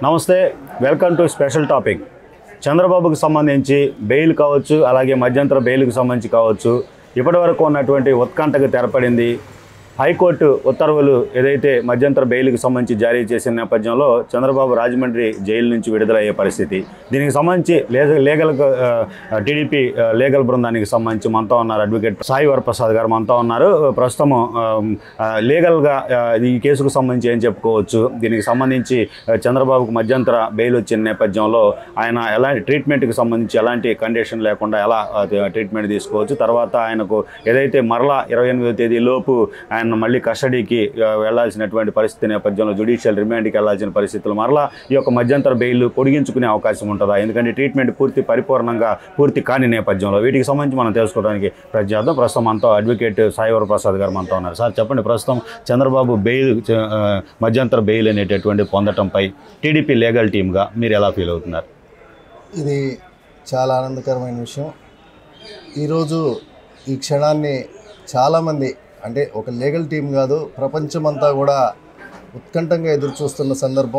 నమస్తే welcome to special topic చంద్రబాబుకు సంబంధించి బెయిల్ కావచ్చు అలాగే మధ్యంతర బెయిల్కి సంబంధించి కావచ్చు ఇప్పటివరకు ఉన్నటువంటి ఉత్కంఠకు తెరపడింది హైకోర్టు ఉత్తర్వులు ఏదైతే మధ్యంతర బెయిల్కి సంబంధించి జారీ చేసిన నేపథ్యంలో చంద్రబాబు రాజమండ్రి జైలు నుంచి విడుదలయ్యే పరిస్థితి దీనికి సంబంధించి లేగ- లీగల్ ఆ, టీడీపీ ఆ, లీగల్ బృందానికి సంబంధించి మనతో ఉన్నారు అడ్వకేట్ సాయి వరప్రసాద్ గారు మనతో ఉన్నారు ప్రస్తుతం ఆ, ఆ, లీగల్గా ఆ, ఈ కేసుకు సంబంధించి ఏం చెప్పుకోవచ్చు దీనికి సంబంధించి ఆ, చంద్రబాబుకు మధ్యంతర బెయిల్ వచ్చిన నేపథ్యంలో ఆయన ఎలాంటి ట్రీట్మెంట్కి సంబంధించి ఎలాంటి కండిషన్ లేకుండా ఎలా ఆ, ట్రీట్మెంట్ తీసుకోవచ్చు తర్వాత ఆయనకు ఏదైతే మరలా ఇరవై ఎనిమిదో తేదీ లోపు ఆయన మళ్ళీ కస్టడీకి ఆ, వెళ్లాల్సినటువంటి పరిస్థితి నేపథ్యంలో జ్యుడిషియల్ రిమాండ్కి వెళ్లాల్సిన పరిస్థితులు మరలా ఈ యొక్క మధ్యంతర బెయిల్ పొడిగించుకునే అవకాశం ఉంటుందా ఎందుకంటే ట్రీట్మెంట్ పూర్తి పరిపూర్ణంగా పూర్తి కాని నేపథ్యంలో వీటికి సంబంధించి మనం తెలుసుకోవడానికి ప్రయత్నిద్దాం ప్రస్తుతం మనతో అడ్వకేట్ సాయివర ప్రసాద్ గారు మనతో ఉన్నారు సార్ చెప్పండి ప్రస్తుతం చంద్రబాబు బెయిల్ చ- ఆ, మధ్యంతర బెయిల్ అనేటటువంటి పొందటంపై టీడీపీ లీగల్ టీమ్గా మీరు ఎలా ఫీల్ అవుతున్నారు ఇది చాలా ఆనందకరమైన విషయం ఈరోజు ఈ క్షణాన్ని చాలామంది అంటే ఒక లీగల్ టీం కాదు ప్రపంచమంతా కూడా ఉత్కంఠంగా ఎదురు చూస్తున్న సందర్భం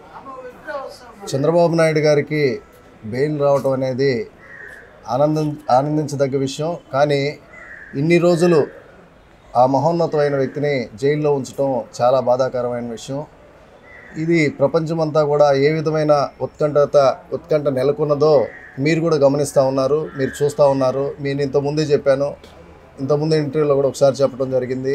చంద్రబాబు నాయుడు గారికి బెయిల్ రావటం అనేది ఆనందం ఆనందించదగ్గ విషయం కానీ ఇన్ని రోజులు ఆ మహోన్నతమైన వ్యక్తిని జైల్లో ఉంచడం చాలా బాధాకరమైన విషయం ఇది ప్రపంచమంతా కూడా ఏ విధమైన ఉత్కంఠత ఉత్కంఠ నెలకొన్నదో మీరు కూడా గమనిస్తూ ఉన్నారు మీరు చూస్తూ ఉన్నారు నేను ఇంతకుముందే చెప్పాను ఇంతకుముందు ఇంటర్వ్యూలో కూడా ఒకసారి చెప్పడం జరిగింది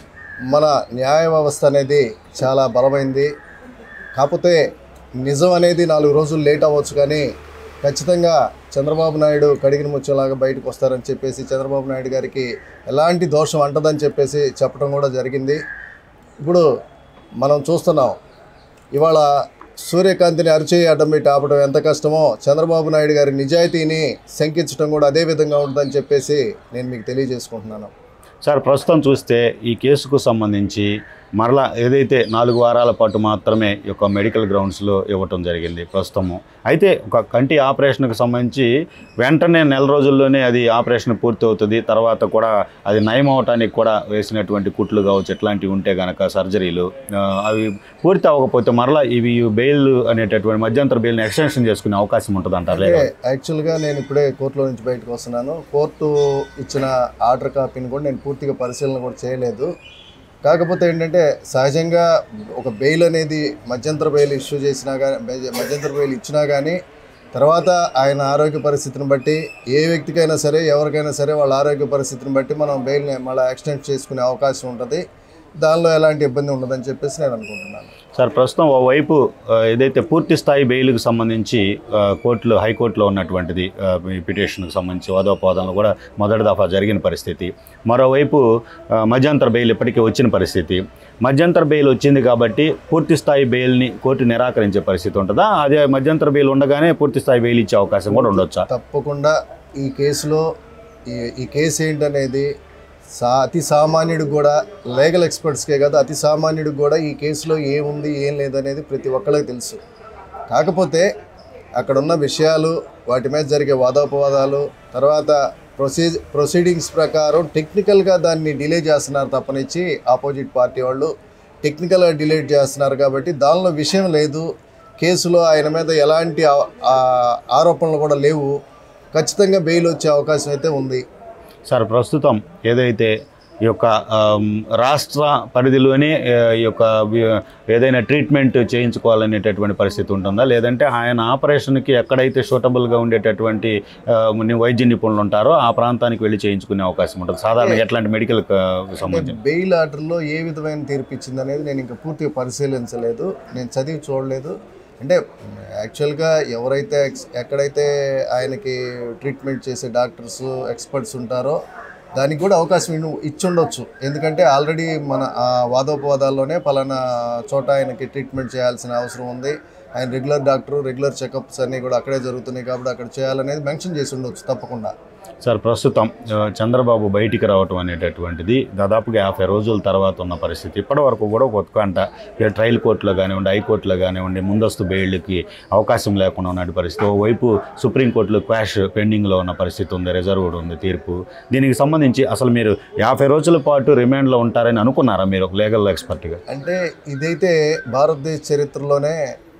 మన న్యాయ వ్యవస్థ అనేది చాలా బలమైంది కాకపోతే నిజం అనేది నాలుగు రోజులు లేట్ అవ్వచ్చు కానీ ఖచ్చితంగా చంద్రబాబు నాయుడు కడిగిన ముచ్చలాగా బయటకు వస్తారని చెప్పేసి చంద్రబాబు నాయుడు గారికి ఎలాంటి దోషం అంటదని చెప్పేసి చెప్పడం కూడా జరిగింది ఇప్పుడు మనం చూస్తున్నాం ఇవాళ సూర్యకాంతిని అరిచేయి అడ్డం పెట్టి ఆపడం ఎంత కష్టమో చంద్రబాబు నాయుడు గారి నిజాయితీని శంకించడం కూడా అదే విధంగా ఉంటుందని చెప్పేసి నేను మీకు తెలియజేసుకుంటున్నాను సార్ ప్రస్తుతం చూస్తే ఈ కేసుకు సంబంధించి మరలా ఏదైతే నాలుగు వారాల పాటు మాత్రమే ఈ యొక్క మెడికల్ గ్రౌండ్స్లో ఇవ్వటం జరిగింది ప్రస్తుతము అయితే ఒక కంటి ఆపరేషన్కి సంబంధించి వెంటనే నెల రోజుల్లోనే అది ఆపరేషన్ పూర్తి అవుతుంది తర్వాత కూడా అది నయం అవటానికి కూడా వేసినటువంటి కుట్లు కావచ్చు ఇట్లాంటివి ఉంటే కనుక సర్జరీలు ఆ, అవి పూర్తి అవ్వకపోతే మరలా ఇవి బెయిల్ అనేటటువంటి మధ్యంతర బెయిల్ని ఎక్స్టెన్షన్ చేసుకునే అవకాశం ఉంటుంది అంటారు అంటే లేదా యాక్చువల్గా నేను ఇప్పుడే కోర్టులో నుంచి బయటకు వస్తున్నాను కోర్టు ఇచ్చిన ఆర్డర్ కాపీని కూడా నేను పూర్తిగా పరిశీలన కూడా చేయలేదు కాకపోతే ఏంటంటే సహజంగా ఒక బెయిల్ అనేది మధ్యంతర బెయిల్ ఇష్యూ చేసినా కానీ మధ్యంతర బెయిల్ ఇచ్చినా కానీ తర్వాత ఆయన ఆరోగ్య పరిస్థితిని బట్టి ఏ వ్యక్తికైనా సరే ఎవరికైనా సరే వాళ్ళ ఆరోగ్య పరిస్థితిని బట్టి మనం బెయిల్ని మళ్ళీ ఎక్స్టెండ్ చేసుకునే అవకాశం ఉంటుంది దానిలో ఎలాంటి ఇబ్బంది ఉండదని చెప్పేసి నేను అనుకుంటున్నాను సార్ ప్రస్తుతం ఓవైపు ఆ, ఏదైతే పూర్తి స్థాయి బెయిల్కి సంబంధించి ఆ, కోర్టులో హైకోర్టులో ఉన్నటువంటిది ఆ, ఈ పిటిషన్కి సంబంధించి వాదోపవాదనలు కూడా మొదటి దఫా జరిగిన పరిస్థితి మరోవైపు ఆ, మధ్యంతర బెయిల్ ఇప్పటికే వచ్చిన పరిస్థితి మధ్యంతర బెయిల్ వచ్చింది కాబట్టి పూర్తి స్థాయి బెయిల్ని కోర్టు నిరాకరించే పరిస్థితి ఉంటుందా అదే మధ్యంతర బెయిల్ ఉండగానే పూర్తి స్థాయి బెయిల్ ఇచ్చే అవకాశం కూడా ఉండొచ్చా తప్పకుండా ఈ కేసులో ఈ ఈ కేసు ఏంటనేది సా అతి సామాన్యుడికి కూడా లీగల్ ఎక్స్పర్ట్స్కే కాదు అతి సామాన్యుడికి కూడా ఈ కేసులో ఏముంది ఏం లేదనేది ప్రతి ఒక్కరికి తెలుసు కాకపోతే అక్కడ ఉన్న విషయాలు వాటి మీద జరిగే వాదోపవాదాలు తర్వాత ప్రొసీజ్ ప్రొసీడింగ్స్ ప్రకారం టెక్నికల్గా దాన్ని డిలే చేస్తున్నారు తప్పనిచ్చి ఆపోజిట్ పార్టీ వాళ్ళు టెక్నికల్గా డిలే చేస్తున్నారు కాబట్టి దానిలో విషయం లేదు కేసులో ఆయన మీద ఎలాంటి ఆ- ఆ- ఆరోపణలు కూడా లేవు ఖచ్చితంగా బెయిల్ వచ్చే అవకాశం అయితే ఉంది సార్ ప్రస్తుతం ఏదైతే ఈ యొక్క ఆమ్, రాష్ట్ర పరిధిలోనే ఆ, ఈ యొక్క వి- ఏదైనా ట్రీట్మెంట్ చేయించుకోవాలనేటటువంటి పరిస్థితి ఉంటుందా లేదంటే ఆయన ఆపరేషన్కి ఎక్కడైతే సూటబుల్గా ఉండేటటువంటి ఆ, ని- వైద్య నిపుణులు ఉంటారో ఆ ప్రాంతానికి వెళ్ళి చేయించుకునే అవకాసం ఉంటుంది సాధారణ ఎట్లాంటి మెడికల్ సంబంధించి బెయిల్ ఆర్డర్లో ఏ విధమైన తీర్పు ఇచ్చింది అనేది నేను ఇంకా పూర్తిగా పరిశీలించలేదు నేను చదివి చూడలేదు అంటే యాక్చువల్గా ఎవరైతే ఎక్స్ ఎక్కడైతే ఆయనకి ట్రీట్మెంట్ చేసే డాక్టర్స్ ఎక్స్పర్ట్స్ ఉంటారో దానికి కూడా అవకాశం ఇను- ఇచ్చుండొచ్చు ఎందుకంటే ఆల్రెడీ మన ఆ వాదోపవాదాల్లోనే పలానా చోట ఆయనకి ట్రీట్మెంట్ చేయాల్సిన అవసరం ఉంది ఆయన రెగ్యులర్ డాక్టర్ రెగ్యులర్ చెకప్స్ అన్నీ కూడా అక్కడే జరుగుతున్నాయి కాబట్టి అక్కడ చేయాలనేది మెన్షన్ చేసి ఉండొచ్చు తప్పకుండా సార్ ప్రస్తుతం ఆ, చంద్రబాబు బయటికి రావటం అనేటటువంటిది దాదాపుగా యాభై రోజుల తర్వాత ఉన్న పరిస్థితి ఇప్పటి వరకు కూడా ఒక ఉత్కంఠ ఇక ట్రయల్ కోర్టులో కానివ్వండి హైకోర్టులో కానివ్వండి ముందస్తు బెయిల్కి అవకాశం లేకుండా ఉన్న పరిస్థితి ఓవైపు సుప్రీంకోర్టులో క్వాష్ పెండింగ్లో ఉన్న పరిస్థితి ఉంది రిజర్వ్డ్ ఉంది తీర్పు దీనికి సంబంధించి అసలు మీరు యాభై రోజుల పాటు రిమాండ్లో ఉంటారని అనుకున్నారా మీరు ఒక లీగల్ ఎక్స్పర్ట్గా అంటే ఇదైతే భారతదేశ చరిత్రలోనే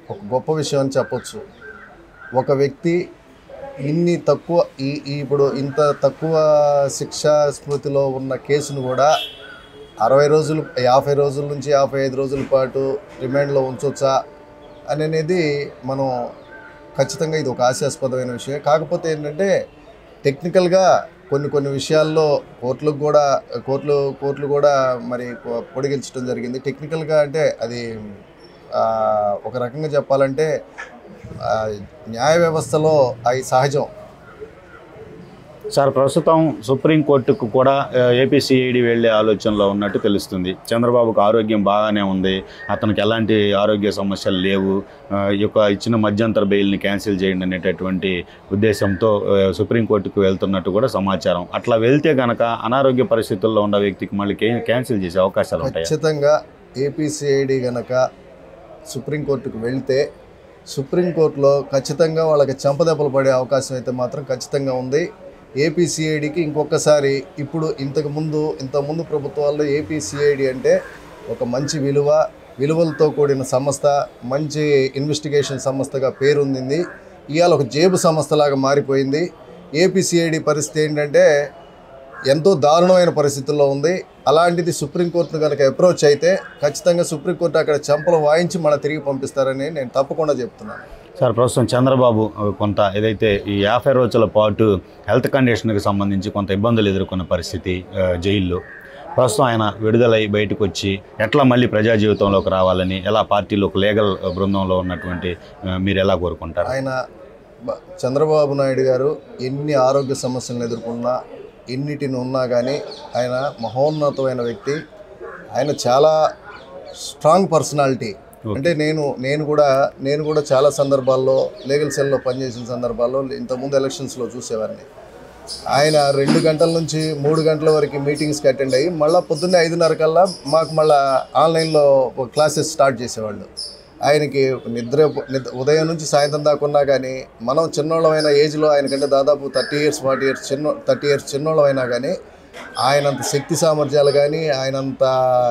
ఒక గొప్ప విషయం అని చెప్పొచ్చు ఒక వ్యక్తి ఇన్ని తక్కువ ఈ ఈ ఇప్పుడు ఇంత తక్కువ శిక్షా స్మృతిలో ఉన్న కేసును కూడా అరవై రోజులు యాభై రోజుల నుంచి యాభై ఐదు రోజుల పాటు రిమాండ్లో ఉంచవచ్చా అని అనేది మనం ఖచ్చితంగా ఇది ఒక హాస్యాస్పదమైన విషయం కాకపోతే ఏంటంటే టెక్నికల్గా కొన్ని కొన్ని విషయాల్లో కోర్టులకు కూడా కోర్టులు కోర్టులు కూడా మరి పొ- పొడిగించడం జరిగింది టెక్నికల్గా అంటే అది ఆ, ఒక రకంగా చెప్పాలంటే ఆ, న్యాయ వ్యవస్థలో అవి సహజం సార్ ప్రస్తుతం సుప్రీంకోర్టుకు కూడా ఏపీసీఐడి వెళ్ళే ఆలోచనలో ఉన్నట్టు తెలుస్తుంది చంద్రబాబుకు ఆరోగ్యం బాగానే ఉంది అతనికి ఎలాంటి ఆరోగ్య సమస్యలు లేవు ఆ, ఈ యొక్క ఇచ్చిన మధ్యంతర బెయిల్ని క్యాన్సిల్ చేయండి అనేటటువంటి ఉద్దేశంతో ఆ, సుప్రీంకోర్టుకు వెళ్తున్నట్టు కూడా సమాచారం అట్లా వెళ్తే కనుక అనారోగ్య పరిస్థితుల్లో ఉన్న వ్యక్తికి మళ్ళీ కే- క్యాన్సిల్ చేసే అవకాశాలు ఉంటాయి ఖచ్చితంగా ఏపీసీఐడి గనక సుప్రీంకోర్టుకు వెళ్తే సుప్రీంకోర్టులో ఖచ్చితంగా వాళ్ళకి చెంపదెబ్బలు పడే అవకాశం అయితే మాత్రం ఖచ్చితంగా ఉంది ఏపీసీఐడికి ఇంకొకసారి ఇప్పుడు ఇంతకు ముందు ఇంతకుముందు ప్రభుత్వాల్లో ఏపీసీఐడి అంటే ఒక మంచి విలువ విలువలతో కూడిన సంస్థ మంచి ఇన్వెస్టిగేషన్ సంస్థగా పేరొందింది ఇవాళ ఒక జేబు సంస్థలాగా మారిపోయింది ఏపీసీఐడి పరిస్థితి ఏంటంటే ఎంతో దారుణమైన పరిస్థితుల్లో ఉంది అలాంటిది సుప్రీంకోర్టును కనుక అప్రోచ్ అయితే ఖచ్చితంగా సుప్రీంకోర్టు అక్కడ చెంపలు వాయించి మన తిరిగి పంపిస్తారని నేను తప్పకుండా చెప్తున్నాను సార్ ప్రస్తుతం చంద్రబాబు ఆ, కొంత ఏదైతే ఈ యాభై రోజుల పాటు హెల్త్ కండిషన్కి సంబంధించి కొంత ఇబ్బందులు ఎదుర్కొన్న పరిస్థితి ఆ, జైల్లో ప్రస్తుతం ఆయన విడుదలై బయటకు వచ్చి ఎట్లా మళ్ళీ ప్రజా జీవితంలోకి రావాలని ఎలా పార్టీలో ఒక లీగల్ బృందంలో ఉన్నటువంటి ఆ, మీరు ఎలా కోరుకుంటారు ఆయన బ- చంద్రబాబు నాయుడు గారు ఎన్ని ఆరోగ్య సమస్యలను ఎదుర్కొన్నా ఎన్నిటిని ఉన్నా కానీ ఆయన మహోన్నతమైన వ్యక్తి ఆయన చాలా స్ట్రాంగ్ పర్సనాలిటీ అంటే నేను నేను కూడా నేను కూడా చాలా సందర్భాల్లో లీగల్ సెల్లో పనిచేసిన సందర్భాల్లో ఇంతకుముందు ఎలక్షన్స్లో చూసేవాడిని ఆయన రెండు గంటల నుంచి మూడు గంటల వరకు మీటింగ్స్కి అటెండ్ అయ్యి మళ్ళీ పొద్దున్నే ఐదున్నర కల్లా మాకు మళ్ళీ ఆన్లైన్లో క్లాసెస్ స్టార్ట్ చేసేవాళ్ళు ఆయనకి నిద్ర నిద్ర ఉదయం నుంచి సాయంత్రం దాకా ఉన్నా కానీ మనం చిన్నోళ్ళమైన ఏజ్లో ఆయనకంటే దాదాపు థర్టీ ఇయర్స్ ఫార్టీ ఇయర్స్ చిన్న థర్టీ ఇయర్స్ చిన్నోళ్ళమైనా కానీ ఆయనంత శక్తి సామర్థ్యాలు కానీ ఆయనంత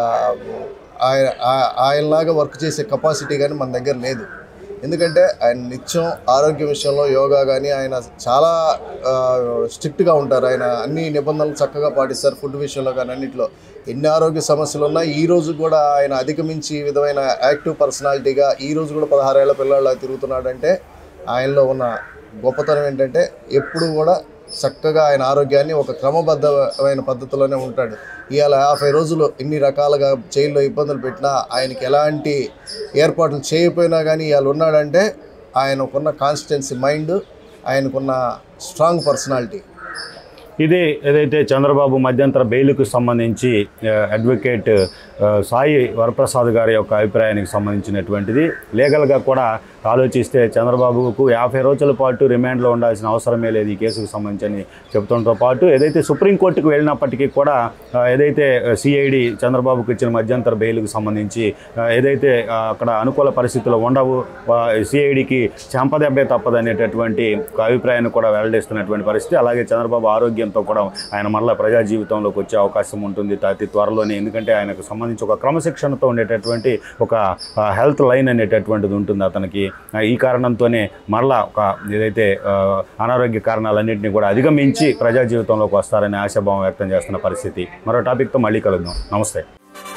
ఆయన ఆ- ఆయనలాగా వర్క్ చేసే కెపాసిటీ కానీ మన దగ్గర లేదు ఎందుకంటే ఆయన నిత్యం ఆరోగ్య విషయంలో యోగా కానీ ఆయన చాలా స్ట్రిక్ట్గా ఉంటారు ఆయన అన్ని నిబంధనలు చక్కగా పాటిస్తారు ఫుడ్ విషయంలో కానీ అన్నింటిలో ఎన్ని ఆరోగ్య సమస్యలు ఉన్నా ఈ రోజు కూడా ఆయన అధిగమించి ఈ విధమైన యాక్టివ్ పర్సనాలిటీగా ఈ రోజు కూడా పదహారేళ్ల పిల్లల తిరుగుతున్నాడంటే ఆయనలో ఉన్న గొప్పతనం ఏంటంటే ఎప్పుడు కూడా చక్కగా ఆయన ఆరోగ్యాన్ని ఒక క్రమబద్ధమైన పద్ధతిలోనే ఉంటాడు ఇవాళ యాభై రోజులు ఎన్ని రకాలుగా జైల్లో ఇబ్బందులు పెట్టినా ఆయనకి ఎలాంటి ఏర్పాట్లు చేయకపోయినా కానీ ఇవాళ ఉన్నాడంటే ఆయనకున్న కాన్స్టిట్యున్సీ మైండ్ ఆయనకున్న స్ట్రాంగ్ పర్సనాలిటీ ఇది ఏదైతే చంద్రబాబు మధ్యంతర బెయిల్కు సంబంధించి ఆ, అడ్వకేట్ ఆ, సాయి వరప్రసాద్ గారి యొక్క అభిప్రాయానికి సంబంధించినటువంటిది లీగల్గా కూడా ఆలోచిస్తే చంద్రబాబుకు యాభై రోజుల పాటు రిమాండ్లో ఉండాల్సిన అవసరమే లేదు ఈ కేసుకు సంబంధించి చెప్పడంతో పాటు ఏదైతే సుప్రీంకోర్టుకు వెళ్ళినప్పటికీ కూడా ఆ, ఏదైతే సిఐడి చంద్రబాబుకు ఇచ్చిన మధ్యంతర బెయిల్కు సంబంధించి ఆ, ఏదైతే ఆ, అక్కడ అనుకూల పరిస్థితులు ఉండవు సిఐడికి చెంపదెబ్బే తప్పదనేటటువంటి ఒక అభిప్రాయాన్ని కూడా వెల్లడిస్తున్నటువంటి పరిస్థితి అలాగే చంద్రబాబు ఆరోగ్యంతో కూడా ఆయన మళ్ళీ ప్రజా జీవితంలోకి వచ్చే అవకాశం ఉంటుంది అతి త్వరలోనే ఎందుకంటే ఆయనకు సంబంధించి ఒక క్రమశిక్షణతో ఉండేటటువంటి ఒక ఆ, హెల్త్ లైన్ అనేటటువంటిది ఉంటుంది అతనికి ఆ, ఈ కారణంతోనే మళ్ళా ఒక ఏదైతే ఆ, అనారోగ్య కారణాలన్నింటినీ కూడా అధిగమించి ప్రజా జీవితంలోకి వస్తారని ఆశాభావం వ్యక్తం చేస్తున్న పరిస్థితి మరో టాపిక్తో మళ్ళీ కలుద్దాం నమస్తే